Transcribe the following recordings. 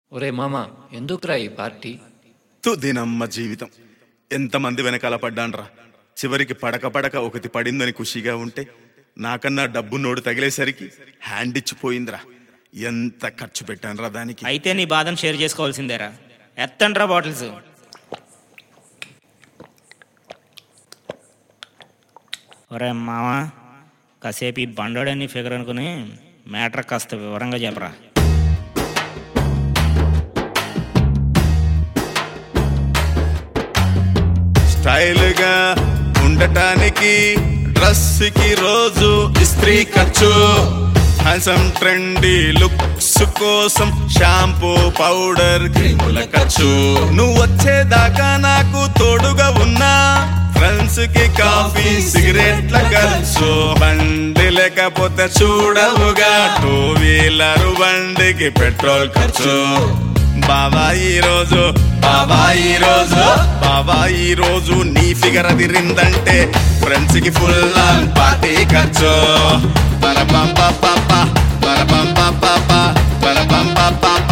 ఒరే మామ ఎందుకురా ఈ పార్టీ తు దినమ్మ జీవితం ఎంతమంది వెనకాల పడ్డాన్రా చివరికి పడక పడక ఒకటి పడిందని ఖుషిగా ఉంటే నాకన్నా డబ్బు నోడు తగిలేసరికి హ్యాండ్ ఇచ్చిపోయిందిరా ఎంత ఖర్చు పెట్టానురా దానికి అయితే నీ బాధను షేర్ చేసుకోవాల్సిందేరా ఎత్తండ్రా బాటిల్స్ ఒరే మామ కాసేపు ఈ బండోడని ఫిగర్ అనుకుని మ్యాటర్ కాస్త వివరంగా చెప్పరా స్టైల్ గా ఉండటానికి డ్రెస్ కి రోజు ఇస్త్రీ ఖర్చు హ్యాండ్సమ్ ట్రెండీ లుక్స్ కోసం షాంపూ పౌడర్ క్రీముల ఖర్చు నువ్వు వచ్చేదాకా నాకు తోడుగా ఉన్నా ఫ్రెండ్స్ కి కాఫీ సిగరెట్ల ఖర్చు బండి లేకపోతే చూడవుగా టూ వీలర్ బండికి పెట్రోల్ ఖర్చు బాబా ఈ రోజు బాబా ఈ రోజు బాబా ఈ రోజు నీ ఫిగర్ అదిరిందంటే ఫ్రెండ్స్ కి ఫుల్ ఆన్ పార్టీ ఖర్చు పరపం పాప పరపం పాప పరపం పాప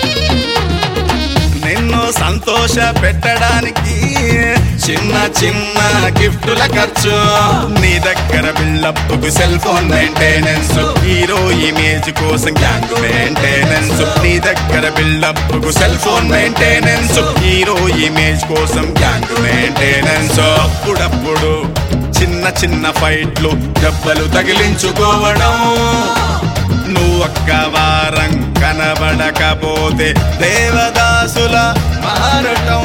నిన్ను సంతోష పెట్టడానికి చిన్న చిన్న గిఫ్టుల ఖర్చు నీ దగ్గర బిల్డప్కు cell phone maintenance hero image కోసం గ్యాంగ్ మెయింటెనెన్స్ నీ దగ్గర బిల్డప్కు cell phone maintenance hero image కోసం గ్యాంగ్ మెయింటెనెన్స్ అప్పుడప్పుడు చిన్న చిన్న ఫైట్లు దెబ్బలు తగిలించుకోవడం నువ్వు ఒక్క వారం కనబడకపోతే దేవదాసుల మారటం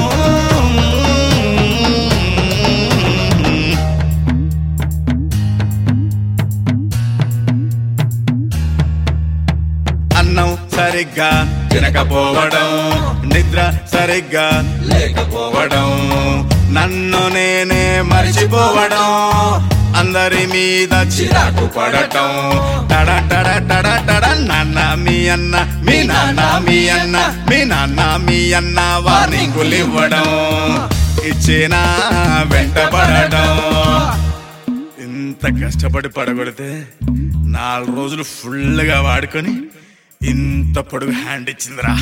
అన్నం సరిగ్గా తినకపోవడం నిద్ర సరిగ్గా లేకపోవడం నన్ను నేనే మర్చిపోవడం అందరి మీద చిరాకు పడటం టడ టడ టడ టడ నాన్న మీ అన్న మీ నాన్న మీ అన్న మీ నాన్న మీ అన్న వార్నింగులు ఇవ్వడం ఇచ్చిన వెంటపడటం ఇంత కష్టపడి పడగొడితే నాలుగు రోజులు ఫుల్గా వాడుకొని ఇంత పొడుగు హ్యాండ్ ఇచ్చిందిరా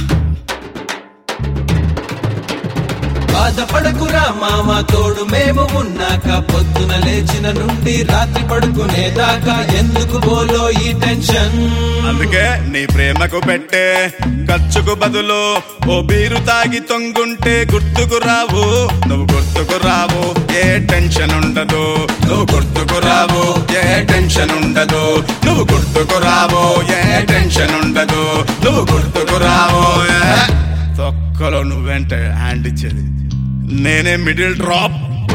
బాధపడకురా మామ తోడు మేము ఉన్నాక పొద్దున లేచిన నుండి రాత్రి పడుకునే దాకా ఎందుకు బోలో ఈ టెన్షన్ అందుకే నీ ప్రేమకు పెట్టే ఖర్చుకు బదులు ఓ బీరు తాగి తొంగుంటే గుర్తుకు రావు నువ్వు గుర్తుకు రావు ఏ టెన్షన్ ఉండదు నువ్వు గుర్తుకు రావు ఏ టెన్షన్ ఉండదు నువ్వు గుర్తుకు రావు ఏ టెన్షన్ ఉండదు నువ్వు గుర్తుకు రావు ఏ తొక్కలో నువ్వెంటే హ్యాండ్ ఇచ్చేది నేనే మిడిల్ డ్రాప్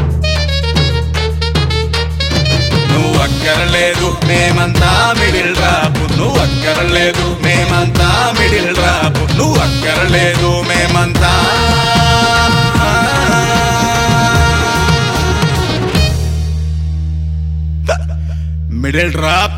నువ్వు అక్కరలేదు మేమంతా మిడిల్ రాపు నువ్వు అక్కరలేదు మేమంతా మిడిల్ రాపు నువ్వు అక్కరలేదు మేమంతా మిడిల్ డ్రాప్